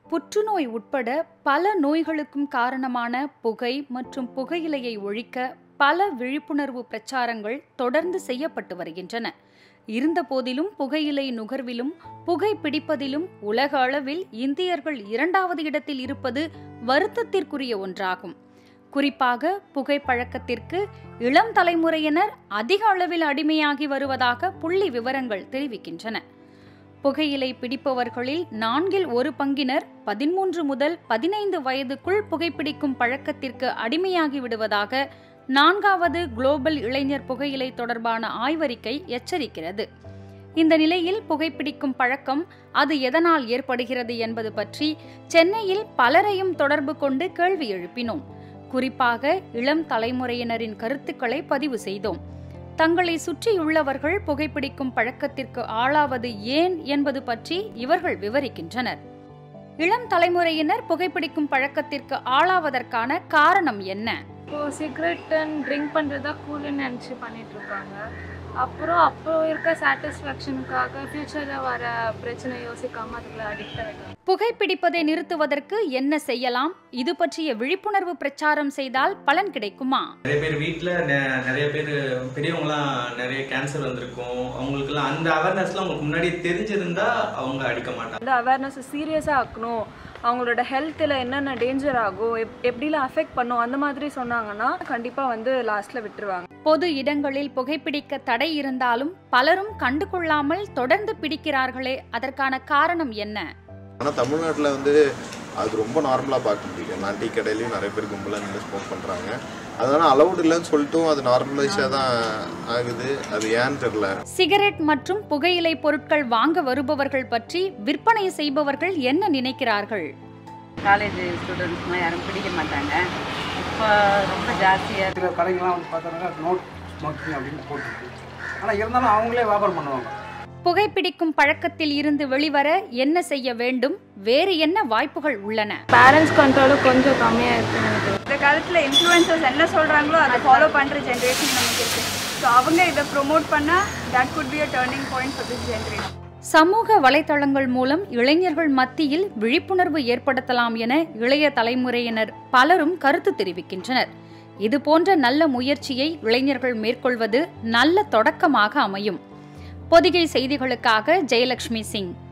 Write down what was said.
புற்றுநோய் உட்பட பல நோய்களுக்கும் காரணமான புகை மற்றும் புகையிலையை ஒழிக்க பல விழிப்புணர்வு பிரச்சாரங்கள் தொடர்ந்து செய்யப்பட்டு வருகின்றன இருந்தபோதிலும் புகையிலை நுகர்விலும் புகை பிடிப்பதிலும் உலக அளவில் இந்தியர்கள் இரண்டாவது இடத்தில் இருப்பது வருத்தத்திற்குரிய ஒன்றாகும் குறிப்பாக புகைப்பழக்கத்திற்கு இளம் தலைமுறையினர் அதிக அளவில் அடிமையாகி வருவதாக புள்ளி விவரங்கள் தெரிவிக்கின்றன புகையிலை பிடிப்பவர்களில் நான்கில் ஒரு பங்கினர் பதிமூன்று முதல் பதினைந்து வயதுக்குள் புகைப்பிடிக்கும் பழக்கத்திற்கு அடிமையாகி விடுவதாக நான்காவது குளோபல் இளைஞர் புகையிலை தொடர்பான ஆய்வறிக்கை எச்சரிக்கிறது இந்த நிலையில் புகைப்பிடிக்கும் பழக்கம் அது எதனால் ஏற்படுகிறது என்பது பற்றி சென்னையில் பலரையும் தொடர்பு கொண்டு கேள்வி எழுப்பினோம் குறிப்பாக இளம் தலைமுறையினரின் கருத்துக்களை பதிவு செய்தோம் தங்களை சுற்றியுள்ளவர்கள் புகைப்பிடிக்கும் பழக்கத்திற்கு ஆளாவது ஏன் என்பது பற்றி இவர்கள் விவரிக்கின்றனர் இளம் தலைமுறையினர் புகைப்பிடிக்கும் பழக்கத்திற்கு ஆளாவதற்கான காரணம் என்ன இப்போ சிகரெட் அண்ட் ட்ரிங்க் பண்ணுறதா கூல்னு நினச்சி பண்ணிட்டு இருக்காங்க அப்புறம் அப்போ இருக்க சாட்டிஸ்ஃபேக்ஷனுக்காக ஃப்யூச்சரில் வர பிரச்சனை யோசிக்காமல் அதுக்குள்ள அடிக்ட் ஆகிடும் புகைப்பிடிப்பதை நிறுத்துவதற்கு என்ன செய்யலாம் இது பற்றிய விழிப்புணர்வு பிரச்சாரம் செய்தால் பலன் கிடைக்குமா நிறைய பேர் வீட்டில் நிறைய பேர் பெரியவங்களாம் நிறைய கேன்சர் வந்திருக்கும் அவங்களுக்குலாம் அந்த அவேர்னஸ்லாம் அவங்களுக்கு முன்னாடி தெரிஞ்சிருந்தா அவங்க அடிக்க மாட்டாங்க அந்த அவேர்னஸை சீரியஸாக ஆக்கணும் அவங்களோட ஹெல்த்தில் என்னென்ன டேஞ்சர் ஆகும் எப் எப்படிலாம் அஃபெக்ட் பண்ணும் அந்த மாதிரி சொன்னாங்கன்னா கண்டிப்பாக வந்து லாஸ்ட்டில் விட்டுருவாங்க பொது இடங்களில் புகைப்பிடிக்க தடை இருந்தாலும் பலரும் கண்டுகொள்ளாமல் தொடர்ந்து பிடிக்கிறார்களே அதற்கான காரணம் என்ன ஆனால் தமிழ்நாட்டில் வந்து அது ரொம்ப நார்மலாக பார்க்க முடியும் நான் டீ கடையிலையும் நிறைய பேர் கும்பலாக நின்று ஸ்மோக் பண்ணுறாங்க அதனால அலௌட் இல்லைன்னு சொல்லிட்டும் அது நார்மலைஸாக தான் ஆகுது அது ஏன்னு தெரில சிகரெட் மற்றும் புகையிலை பொருட்கள் வாங்க வருபவர்கள் பற்றி விற்பனை செய்பவர்கள் என்ன நினைக்கிறார்கள் காலேஜ் ஸ்டூடெண்ட்ஸ்லாம் யாரும் பிடிக்க மாட்டாங்க இப்போ ரொம்ப ஜாஸ்தியாக இருக்கிற கடைங்கெல்லாம் வந்து பார்த்தோம்னா நோட் ஸ்மோக்கிங் அப்படின்னு போட்டுருக்கு ஆனால் இருந்தாலும் அவங்களே வியாபாரம் பண்ணுவாங்க புகைப்பிடிக்கும் பழக்கத்தில் இருந்து வெளிவர என்ன செய்ய வேண்டும் வேறு என்ன வாய்ப்புகள் உள்ளன பேரண்ட்ஸ் கண்ட்ரோலும் கொஞ்சம் கம்மியாக இருக்குன்னு இந்த காலத்தில் இன்ஃப்ளூயன்சர்ஸ் என்ன சொல்கிறாங்களோ அதை ஃபாலோ பண்ணுற ஜென்ரேஷன் நமக்கு இருக்குது ஸோ அவங்க இதை ப்ரொமோட் பண்ணால் that could be a turning point for this generation சமூக வலைதளங்கள் மூலம் இளைஞர்கள் மத்தியில் விழிப்புணர்வு ஏற்படுத்தலாம் என இளைய தலைமுறையினர் பலரும் கருத்து தெரிவிக்கின்றனர் இது போன்ற நல்ல முயற்சியை இளைஞர்கள் மேற்கொள்வது நல்ல தொடக்கமாக அமையும் பொதிகை செய்திகளுக்காக ஜெயலட்சுமி சிங்